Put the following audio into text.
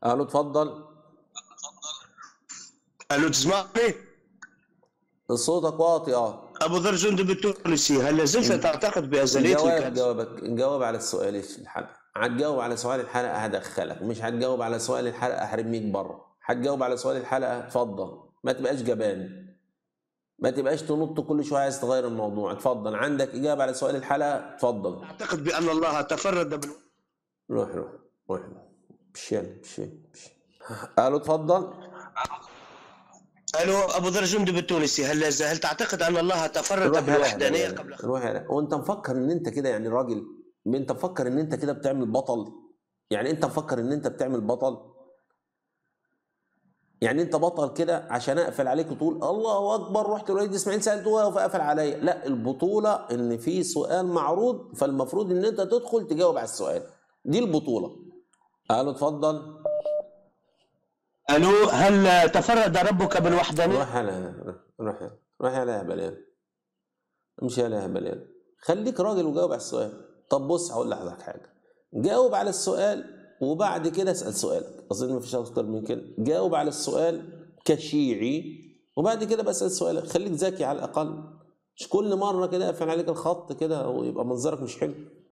الو اتفضل الو تسمعني؟ صوتك واطي اه ابو ذر جندب التونسي هل لازلت تعتقد بازليه جواب الكنز؟ جوابك جاوب على السؤال ايش الحلقه هتجاوب على سؤال الحلقه هدخلك مش هتجاوب على سؤال الحلقه هرميك بره هتجاوب على سؤال الحلقه اتفضل ما تبقاش جبان ما تبقاش تنط كل شويه عايز تغير الموضوع اتفضل عندك اجابه على سؤال الحلقه اتفضل اعتقد بان الله تفرد بال روح روح روح بشيل بشيل بشيل الو اتفضل الو ابو ذر جندب التونسي هل هل تعتقد ان الله تفرد روح يا بالوحدانيه لهبل. قبل روح يا لهبل. وانت مفكر ان انت كده يعني راجل انت مفكر ان انت كده بتعمل بطل يعني انت مفكر ان انت بتعمل بطل يعني انت بطل كده عشان اقفل عليك وتقول الله اكبر رحت لوليد اسماعيل سالته فقفل عليا لا البطوله ان في سؤال معروض فالمفروض ان انت تدخل تجاوب على السؤال دي البطوله الو اتفضل الو هل تفرد ربك بالوحدانيه؟ روح على روح روح على هبلان امشي على هبلان خليك راجل وجاوب على السؤال طب بص هقول لحضرتك حاجه جاوب على السؤال وبعد كده اسال سؤالك اظن مفيش اكتر من كده جاوب على السؤال كشيعي وبعد كده بسال سؤالك خليك ذكي على الاقل مش كل مره كده اقفل عليك الخط كده ويبقى منظرك مش حلو